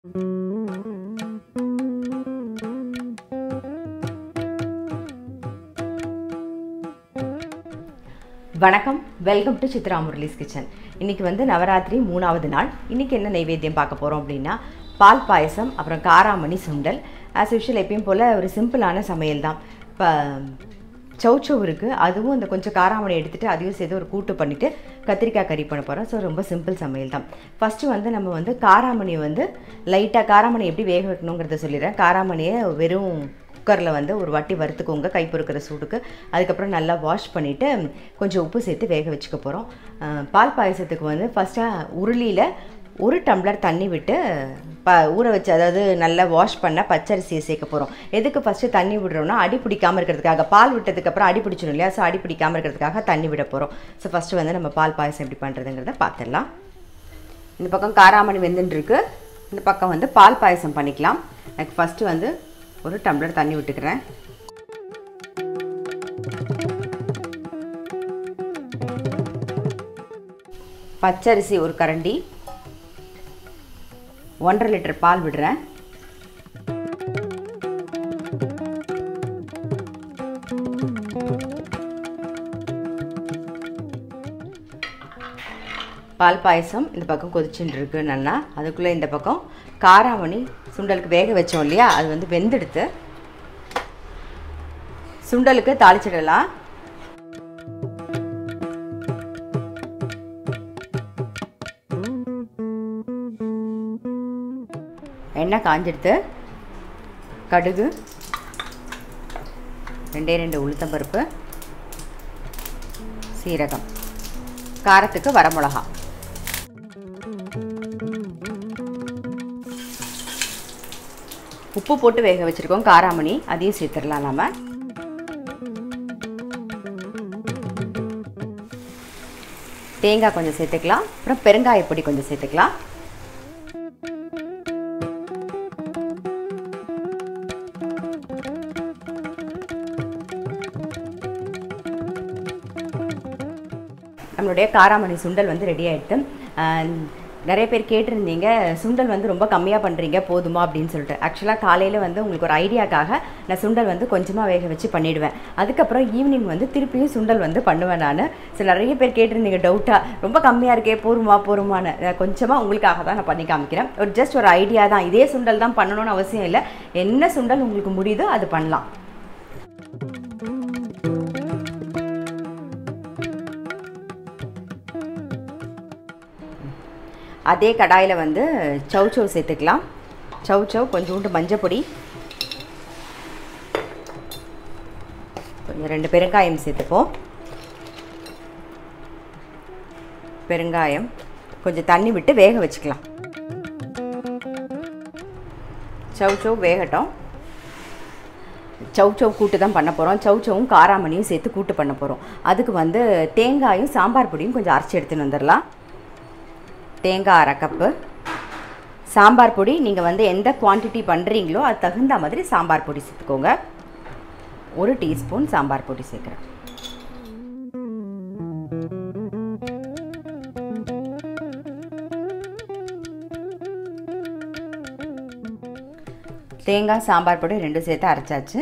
வணக்கம் welcome to Chitra Murali's kitchen இன்றைக்கி வந்து நவராத்திரி மூணாவது நாள் இன்றைக்கி என்ன நைவேத்தியம் பார்க்க போகிறோம் அப்படின்னா பால் பாயசம் அப்புறம் காராமணி சுண்டல் ஆஸ் யூஷுவல் எப்பயும் போல் ஒரு சிம்பிளான சமையல் தான் இப்போ சௌச்சவ் இருக்குது அதுவும் இந்த கொஞ்சம் காராமணி எடுத்துகிட்டு அதையும் சேர்த்து ஒரு கூட்டு பண்ணிவிட்டு கத்திரிக்காய் கறி பண்ண போகிறோம் ஸோ ரொம்ப சிம்பிள் சமையல் தான் ஃபஸ்ட்டு வந்து நம்ம வந்து காராமணி வந்து லைட்டாக காராமணி எப்படி வேக வைக்கணுங்கிறத சொல்லிடுறேன் காராமணியை வெறும் குக்கரில் வந்து ஒரு வாட்டி வறுத்துக்கோங்க கை பொறுக்கிற சூடுக்கு அதுக்கப்புறம் நல்லா வாஷ் பண்ணிவிட்டு கொஞ்சம் உப்பு சேர்த்து வேக வச்சுக்க போகிறோம் பால் பாயசத்துக்கு வந்து ஃபஸ்ட்டாக உருளியில் ஒரு டம்ளர் தண்ணி விட்டு ப ஊற வச்சு அதாவது நல்லா வாஷ் பண்ண பச்சரிசியை சேர்க்க போகிறோம் எதுக்கு ஃபஸ்ட்டு தண்ணி விடுறோம்னா அடி பிடிக்காமல் இருக்கிறதுக்காக பால் விட்டதுக்கப்புறம் அடி பிடிச்சிடும் இல்லையா ஸோ அடி பிடிக்காமல் இருக்கிறதுக்காக தண்ணி விட போகிறோம் ஸோ ஃபஸ்ட்டு வந்து நம்ம பால் பாயசம் எப்படி பண்ணுறதுங்கிறத பார்த்துடலாம் இந்த பக்கம் காராமணி வெந்துட்டுருக்கு இந்த பக்கம் வந்து பால் பாயசம் பண்ணிக்கலாம் எனக்கு ஃபஸ்ட்டு வந்து ஒரு டம்ளர் தண்ணி விட்டுக்கிறேன் பச்சரிசி ஒரு கரண்டி ஒன்றரை லிட்டர் பால் விடுறேன் பால் பாயசம் இந்த பக்கம் கொதிச்சுட்டு இருக்கு நல்லா அதுக்குள்ளே இந்த பக்கம் காராமணி சுண்டலுக்கு வேக வச்சோம் இல்லையா அது வந்து வெந்தெடுத்து சுண்டலுக்கு தாளிச்சிடலாம் எண்ணெய் காஞ்செடுத்து கடுகு ரெண்டே ரெண்டு உளுத்தம்பருப்பு சீரகம் காரத்துக்கு வரமிளகா உப்பு போட்டு வேக வச்சுருக்கோம் காராமணி அதையும் சேர்த்துடலாம் நாம் தேங்காய் கொஞ்சம் சேர்த்துக்கலாம் அப்புறம் பெருங்காய பொடி கொஞ்சம் சேர்த்துக்கலாம் நம்மளுடைய காராமணி சுண்டல் வந்து ரெடி ஆகிடுது நிறைய பேர் கேட்டிருந்தீங்க சுண்டல் வந்து ரொம்ப கம்மியாக பண்ணுறீங்க போதுமா அப்படின்னு சொல்லிட்டு ஆக்சுவலாக காலையில் வந்து உங்களுக்கு ஒரு ஐடியாக்காக நான் சுண்டல் வந்து கொஞ்சமாக வேக வச்சு பண்ணிவிடுவேன் அதுக்கப்புறம் ஈவினிங் வந்து திருப்பியும் சுண்டல் வந்து பண்ணுவேன் நான் ஸோ நிறைய பேர் கேட்டிருந்தீங்க டவுட்டாக ரொம்ப கம்மியாக இருக்கே போருமா போருமான்னு கொஞ்சமாக உங்களுக்காக தான் நான் பண்ணி காமிக்கிறேன் ஒரு ஜஸ்ட் ஒரு ஐடியா தான் இதே சுண்டல் தான் பண்ணணும்னு அவசியம் இல்லை என்ன சுண்டல் உங்களுக்கு முடியுதோ அது பண்ணலாம் அதே கடாயில் வந்து சவ் சவ் சேர்த்துக்கலாம் சவ் சவ் கொஞ்சோண்டு மஞ்சள் பொடி கொஞ்சம் ரெண்டு பெருங்காயம் சேர்த்துப்போம் பெருங்காயம் கொஞ்சம் தண்ணி விட்டு வேக வச்சுக்கலாம் சவ் சவ் வேகட்டும் சவ் சவ் கூட்டு தான் பண்ண போகிறோம் சவ் சவும் காராமணியும் சேர்த்து கூட்டு பண்ண போகிறோம் அதுக்கு வந்து தேங்காயும் சாம்பார் பொடியும் கொஞ்சம் அரைச்சி எடுத்துன்னு வந்துடலாம் தேங்காய் அரை கப்பு சாம்பார் பொடி நீங்கள் வந்து எந்த குவான்டிட்டி பண்ணுறீங்களோ அது தகுந்த மாதிரி சாம்பார் பொடி சேர்த்துக்கோங்க ஒரு டீஸ்பூன் சாம்பார் பொடி சேர்க்குறேன் தேங்காய் சாம்பார் பொடி ரெண்டும் சேர்த்து அரைச்சாச்சு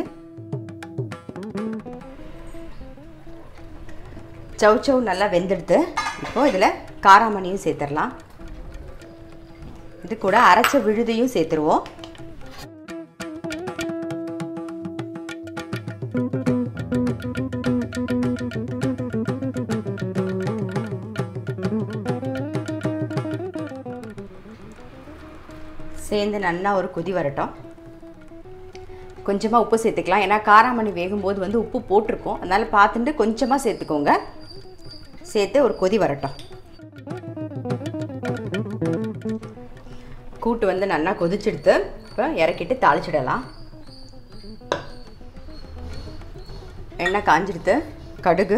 சவ் சவ் நல்லா வெந்தெடுத்து இப்போ இதில் காராமணியும் சேர்த்துடலாம் இது கூட அரைச்ச விழுதையும் சேர்த்துருவோம் சேர்ந்து நல்லா ஒரு கொதி வரட்டும் கொஞ்சமாக உப்பு சேர்த்துக்கலாம் ஏன்னா காராமணி வேகும்போது வந்து உப்பு போட்டிருக்கோம் அதனால் பார்த்துட்டு கொஞ்சமாக சேர்த்துக்கோங்க சேர்த்து ஒரு கொதி வரட்டும் கூட்டு வந்து நல்லா கொதிச்செடுத்து இப்போ இறக்கிட்டு தாளிச்சிடலாம் எண்ணெய் காஞ்சிடுத்து கடுகு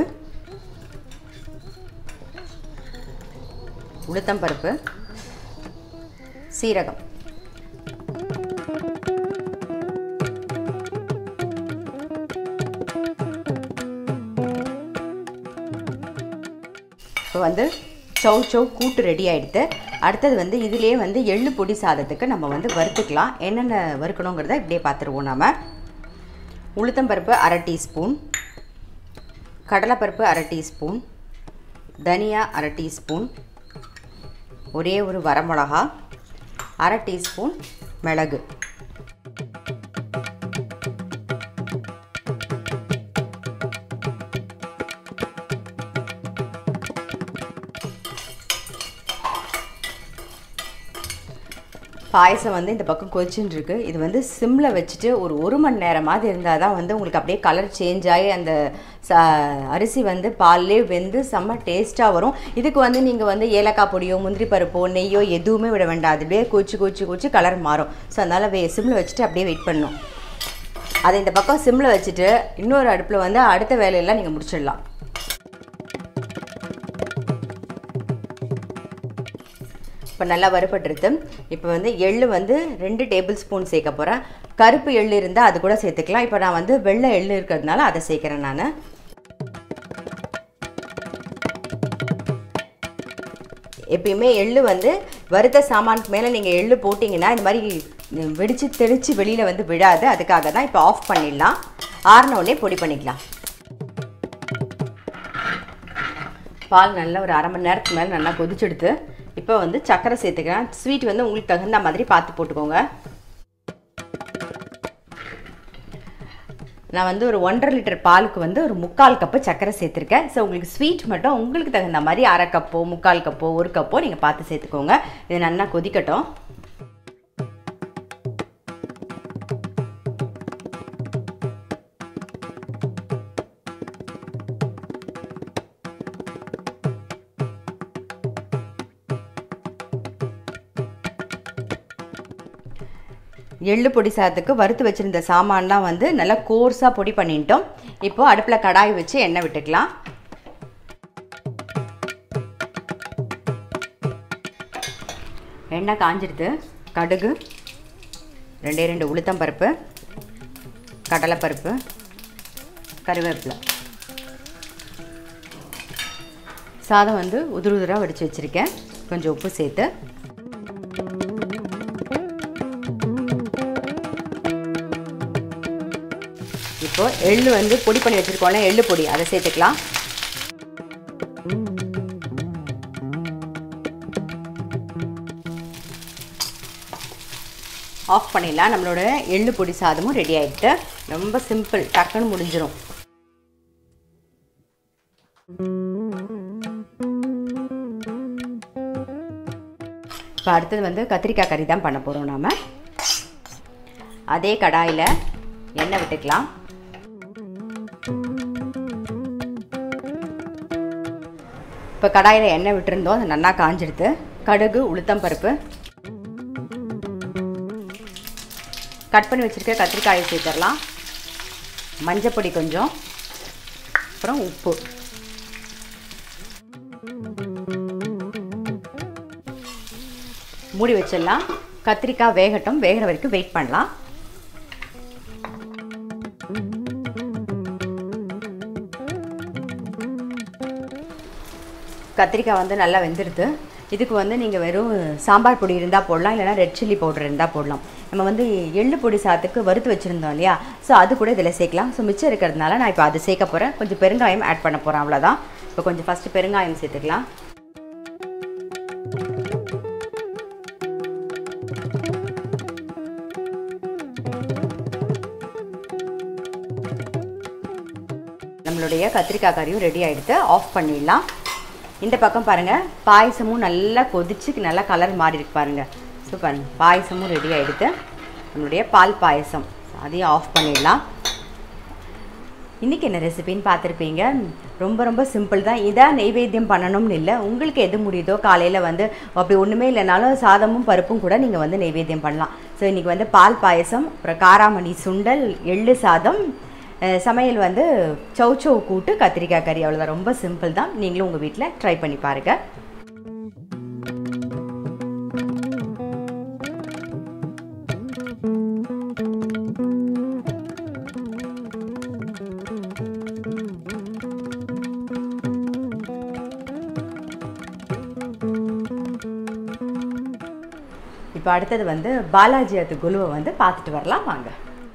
உளுத்தம்பருப்பு சீரகம் இப்போ வந்து சௌ சௌ கூட்டு ரெடி ஆகிடுது அடுத்தது வந்து இதுலேயே வந்து எள்ளு பொடி சாதத்துக்கு நம்ம வந்து வறுத்துக்கலாம் என்னென்ன வறுக்கணுங்கிறத இப்படியே பார்த்துருவோம் நம்ம உளுத்தம்பருப்பு அரை டீஸ்பூன் கடலைப்பருப்பு அரை டீஸ்பூன் தனியா அரை டீஸ்பூன் ஒரே ஒரு வரமிளகா அரை டீஸ்பூன் மிளகு பாயசம் வந்து இந்த பக்கம் கொதிச்சுன்னு இருக்கு இது வந்து சிம்மில் வச்சுட்டு ஒரு ஒரு மணி நேரமாவது இருந்தால் தான் வந்து உங்களுக்கு அப்படியே கலர் சேஞ்ச் ஆகி அந்த ச அரிசி வந்து பால்லே வெந்து செம்ம டேஸ்ட்டாக வரும் இதுக்கு வந்து நீங்கள் வந்து ஏலக்காய் பொடியோ முந்திரி பருப்போ நெய்யோ எதுவுமே விட வேண்டாம் அது அப்படியே கொச்சு கொச்சு கொச்சு கலர் மாறும் ஸோ அதனால் வே சிம்மில் வச்சுட்டு அப்படியே வெயிட் பண்ணணும் அதை இந்த பக்கம் சிம்மில் வச்சுட்டு இன்னொரு அடுப்பில் வந்து அடுத்த வேலையெல்லாம் நீங்கள் முடிச்சிடலாம் இப்போ நல்லா வறுபட்டுருது இப்போ வந்து எள்ளு வந்து ரெண்டு டேபிள் ஸ்பூன் சேர்க்க போகிறேன் கருப்பு எள்ளு இருந்தால் அது கூட சேர்த்துக்கலாம் இப்போ நான் வந்து வெள்ளை எள்ளு இருக்கிறதுனால அதை சேர்க்குறேன் நான் எப்பயுமே எள்ளு வந்து வறுத்த சாமானுக்கு மேலே நீங்கள் எள்ளு போட்டிங்கன்னா இந்த மாதிரி வெடித்து தெளித்து வெளியில் வந்து விழாது அதுக்காக தான் இப்போ ஆஃப் பண்ணிடலாம் ஆறினோடனே பொடி பண்ணிக்கலாம் பால் நல்லா ஒரு அரை மணி நேரத்துக்கு மேலே நல்லா கொதிச்செடுத்து இப்போ வந்து சர்க்கரை சேர்த்துக்கிறேன் ஸ்வீட் வந்து உங்களுக்கு தகுந்த மாதிரி பார்த்து போட்டுக்கோங்க நான் வந்து ஒரு ஒன்றரை லிட்டர் பாலுக்கு வந்து ஒரு முக்கால் கப்பு சர்க்கரை சேர்த்துருக்கேன் ஸோ உங்களுக்கு ஸ்வீட் மட்டும் உங்களுக்கு தகுந்த மாதிரி அரை கப்போ முக்கால் கப்போ ஒரு கப்போ நீங்கள் பார்த்து சேர்த்துக்கோங்க இது நல்லா கொதிக்கட்டும் எள்ளு பொடி சாதத்துக்கு வறுத்து வச்சுருந்த சாமான்லாம் வந்து நல்லா கோர்ஸாக பொடி பண்ணிட்டோம் இப்போது அடுப்பில் கடாய் வச்சு எண்ணெய் விட்டுக்கலாம் எண்ணெய் காஞ்சிடுது கடுகு ரெண்டே ரெண்டு உளுத்தம் பருப்பு கடலைப்பருப்பு கருவேப்பிலை சாதம் வந்து உதிர உதிராக வடித்து வச்சுருக்கேன் கொஞ்சம் உப்பு சேர்த்து இப்போ எள்ளு வந்து பொடி பண்ணி வச்சுருக்கோம்ல எள்ளு பொடி அதை சேர்த்துக்கலாம் ஆஃப் பண்ணிடலாம் நம்மளோட எள்ளு பொடி சாதமும் ரெடி ஆகிட்டு ரொம்ப சிம்பிள் டக்குன்னு முடிஞ்சிடும் இப்போ அடுத்தது வந்து கத்திரிக்காய் கறி தான் பண்ண போகிறோம் நாம் அதே கடாயில் எண்ணெய் விட்டுக்கலாம் இப்போ கடாயில் எண்ணெய் விட்டுருந்தோம் அது நல்லா காஞ்சிடுது கடுகு உளுத்தம் பருப்பு கட் பண்ணி வச்சுருக்க கத்திரிக்காயை சேர்த்துடலாம் மஞ்சப்பொடி கொஞ்சம் அப்புறம் உப்பு மூடி வச்சிடலாம் கத்திரிக்காய் வேகட்டும் வேகிற வரைக்கும் வெயிட் பண்ணலாம் கத்திரிக்காய் வந்து நல்லா வெந்துடுது இதுக்கு வந்து நீங்கள் வெறும் சாம்பார் பொடி இருந்தால் போடலாம் இல்லைனா ரெட் சில்லி பவுடர் இருந்தால் போடலாம் நம்ம வந்து எள்ளு பொடி சாதத்துக்கு வறுத்து வச்சுருந்தோம் இல்லையா ஸோ அது கூட இதில் சேர்க்கலாம் ஸோ மிச்சம் இருக்கிறதுனால நான் இப்போ அது சேர்க்க போகிறேன் கொஞ்சம் பெருங்காயம் ஆட் பண்ண போகிறேன் அவ்வளோதான் இப்போ கொஞ்சம் ஃபஸ்ட்டு பெருங்காயம் சேர்த்துக்கலாம் நம்மளுடைய கத்திரிக்காய் கறியும் ரெடி ஆகிடுது ஆஃப் பண்ணிடலாம் இந்த பக்கம் பாருங்கள் பாயசமும் நல்லா கொதிச்சு நல்லா கலர் மாறி இருக்கு பாருங்கள் ஸோ பாருங்கள் பாயசமும் ரெடி ஆகிடுது நம்மளுடைய பால் பாயசம் அதையும் ஆஃப் பண்ணிடலாம் இன்றைக்கி என்ன ரெசிபின்னு பார்த்துருப்பீங்க ரொம்ப ரொம்ப சிம்பிள் தான் இதான் நெய்வேத்தியம் பண்ணணும்னு இல்லை உங்களுக்கு எது முடியுதோ காலையில் வந்து அப்படி ஒன்றுமே இல்லைனாலும் சாதமும் பருப்பும் கூட நீங்கள் வந்து நெய்வேத்தியம் பண்ணலாம் ஸோ இன்றைக்கி வந்து பால் பாயசம் அப்புறம் காராமணி சுண்டல் எள்ளு சாதம் அஹ், சமையல் வந்து சௌச்சௌ கூட்டு கத்திரிக்காய் கறி அவ்வளோதான் ரொம்ப சிம்பிள் தான் நீங்களும் உங்கள் வீட்டில் ட்ரை பண்ணி பாருங்கள் இப்போ அடுத்தது வந்து பாலாஜி அது குழுவை வந்து பார்த்துட்டு வரலாம் வாங்க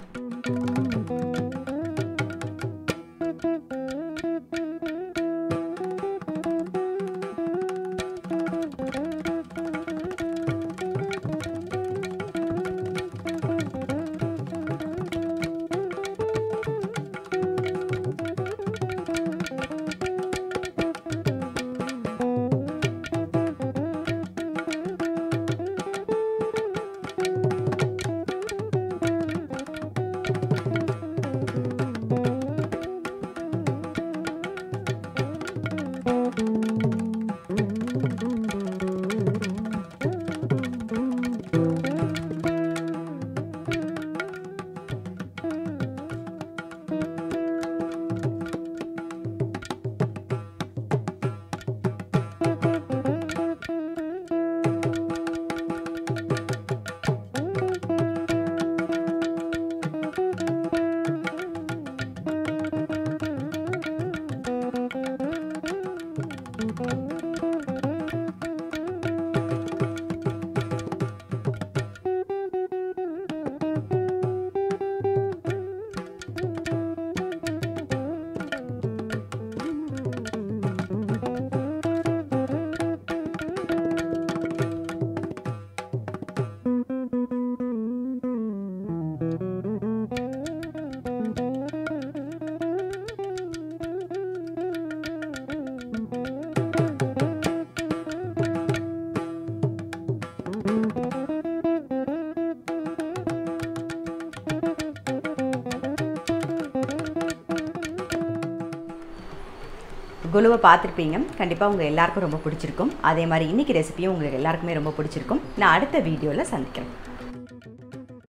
குழுவை பார்த்துருப்பீங்க கண்டிப்பாக உங்கள் எல்லாருக்கும் ரொம்ப பிடிச்சிருக்கும் அதே மாதிரி இன்றைக்கி ரெசிபியும் உங்களுக்கு எல்லாருக்குமே ரொம்ப பிடிச்சிருக்கும் நான் அடுத்த வீடியோவில் சந்திக்கிறேன்